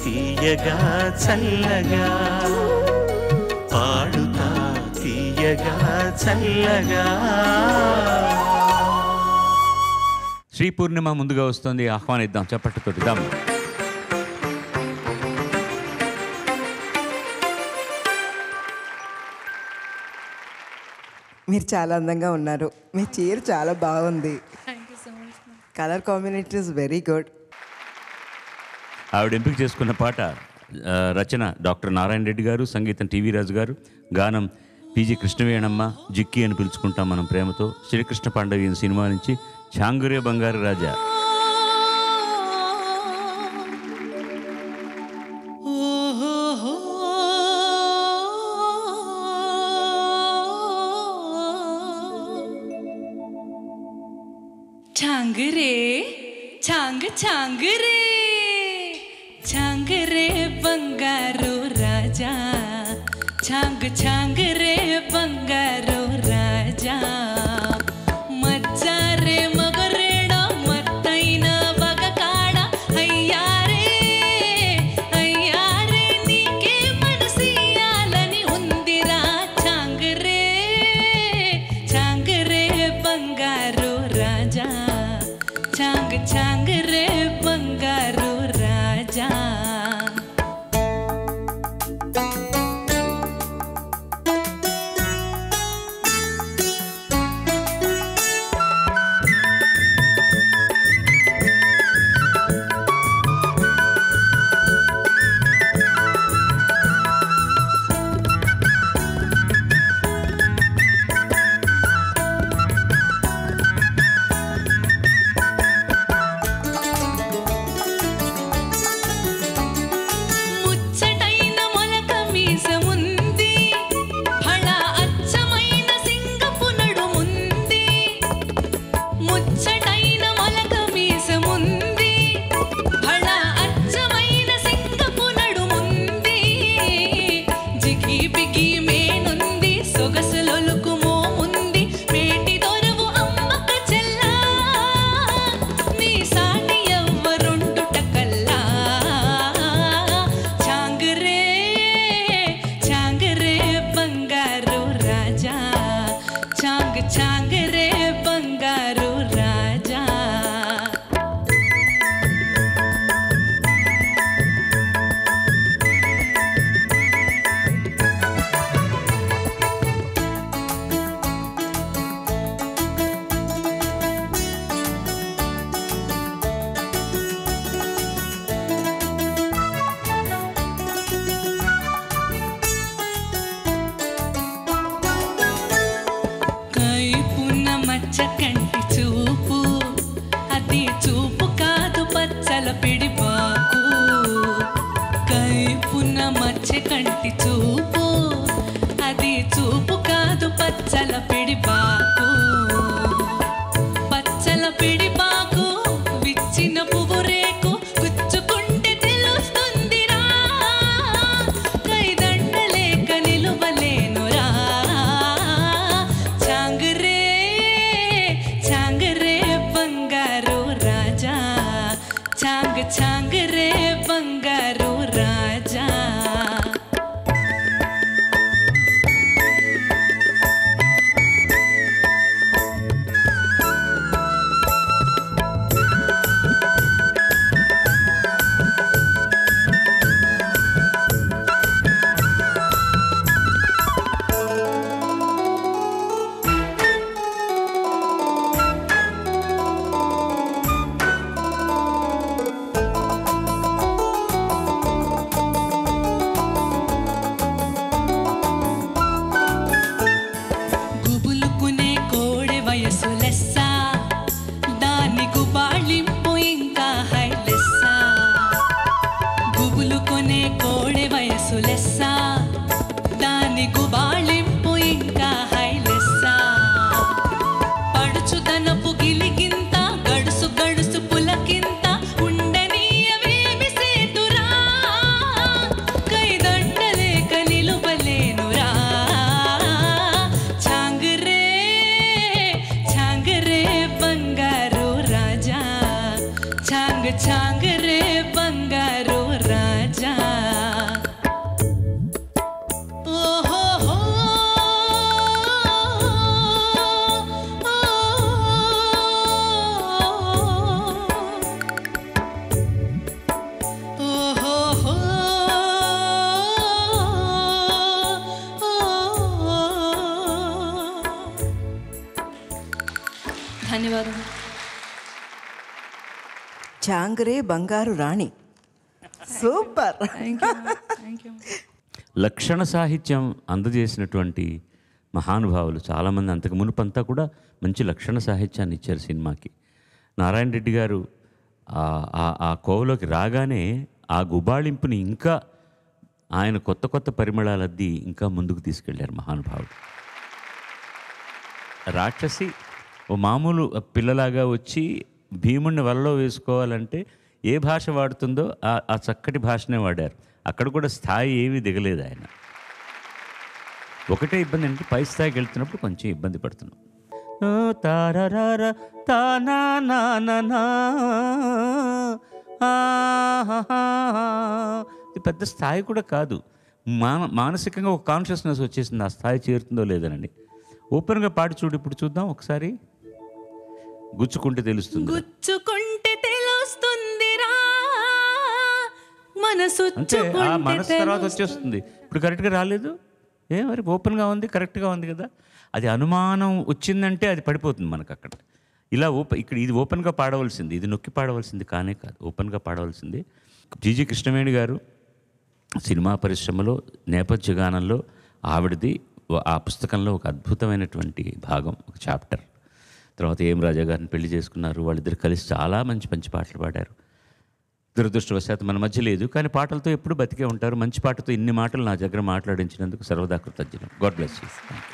తీయగా చల్లగా పాడుతా తీయగా చల్లగా శ్రీ పూర్ణిమ ముందుగా వస్తుంది ఆహ్వానిద్దాం చప్పట్టుతోటి దాం మీరు చాలా అందంగా ఉన్నారు మీ చీర చాలా బాగుంది colour combination is very good ఆవిడ ఎంపిక చేసుకున్న పాట ఆ, రచన డాక్టర్ నారాయణ రెడ్డి గారు సంగీతం టీవీ రాజు గారు గానం పీజీ కృష్ణవేణమ్మ జిక్కి అని పిలుచుకుంటాం మనం ప్రేమతో శ్రీకృష్ణ పాండవి అనే సినిమా నుంచి చాంగురే బంగారు రాజా छांग रे छांग छांग रे छांग रे बंगारो राजा छांग छांग रे बंगारो राजा మజ్జా రే మగరేడా మత్తైన బగకాడ అయ్యారే అయ్యారే నీకే మనసియాలని ఉందిరా చాంగ్ రే చాంగ్ రే బంగారు రాజా చాంగ్ చాంగ్ రే బంగారు రాజా ముచ్చటైన మొలక మీసముంది హళ అచ్చమైన సింగపు నడుముంది ముచ్చటైన మొలక మీసముంది హళ అచ్చమైన సింగపు నడుముంది జిగి బిగి మేనుంది సొగసులొలుకు మోముంది మేటి దొరవు అమ్మక చెల్లా నీ సాటి ఎవ్వరుండుట కల్లా చాంగరే చాంగరే బంగారు రాజా చాంగ్ చాంగరే బంగారు రాజా కైపున్న మచ్చ కంటి చూపు అది చూపు కాదు పచ్చల పిడిపాకు కైపున్న మచ్చ కంటి చూపు అది చూపు కాదు పచ్చల పిడిపాకు పచ్చల పిడిపాకు విచ్చిన పువ్వు రేకు గుచ్చుకుంటే తెలుస్తుందిరా కైదండలేక నిలువలేనురా చాంగరే చాంగరే బంగారు రాజా చాంగ్ చాంగరే బంగారు రాజా చాంగరే బంగారు రాణి సూపర్ లక్షణ సాహిత్యం అందజేసినటువంటి మహానుభావులు చాలామంది అంతకు మునుపంతా కూడా మంచి లక్షణ సాహిత్యాన్ని ఇచ్చారు సినిమాకి నారాయణ రెడ్డి గారు ఆ- ఆ- ఆ కోవలోకి రాగానే ఆ గుబాళింపుని ఇంకా ఆయన కొత్త కొత్త పరిమళాలద్ది ఇంకా ముందుకు తీసుకెళ్లారు మహానుభావుడు రాక్షసి ఓ మామూలు పిల్లలాగా వచ్చి భీముడిని వలలో వేసుకోవాలంటే ఏ భాష వాడుతుందో ఆ ఆ చక్కటి భాషనే వాడారు అక్కడ కూడా స్థాయి ఏమీ దిగలేదు ఆయన ఒకటే ఇబ్బంది అంటే పై స్థాయికి వెళ్తున్నప్పుడు కొంచెం ఇబ్బంది పడుతున్నాం ఓ తారరార తానా నా నా నా, ఆహాహా. ఇది పెద్ద స్థాయి కూడా కాదు మాన మానసికంగా ఒక కాన్షియస్నెస్ వచ్చేసింది ఆ స్థాయి చేరుతుందో లేదనండి ఓపెన్గా పాడి చూడు ఇప్పుడు చూద్దాం ఒకసారి గుచ్చుకుంటే తెలుస్తుంది గుచ్చుకుంటే తెలుస్తుందిరా మనసు అంతే ఆ మనసు తర్వాత వచ్చేస్తుంది ఇప్పుడు కరెక్ట్గా రాలేదు ఏ మరి ఓపెన్గా ఉంది కరెక్ట్గా ఉంది కదా అది అనుమానం వచ్చిందంటే అది పడిపోతుంది మనకు అక్కడ ఇలా ఓపెన్ ఇక్కడ ఇది ఓపెన్గా పాడవలసింది ఇది నొక్కి పాడవలసింది కానే కాదు ఓపెన్గా పాడవలసింది జీజీ కృష్ణవేణి గారు సినిమా పరిశ్రమలో నేపథ్య గానంలో ఆవిడది ఓ- ఆ పుస్తకంలో ఒక అద్భుతమైనటువంటి భాగం ఒక చాప్టర్ తర్వాత ఏం రాజా గారిని పెళ్లి చేసుకున్నారు వాళ్ళిద్దరు కలిసి చాలా మంచి మంచి పాటలు పాడారు దురదృష్టవశాత్తు మన మధ్య లేదు కానీ పాటలతో ఎప్పుడు బతికే ఉంటారు మంచి పాటతో ఇన్ని మాటలు నా దగ్గర మాట్లాడించినందుకు సర్వదా కృతజ్ఞం గాడ్ బ్లెస్ యూ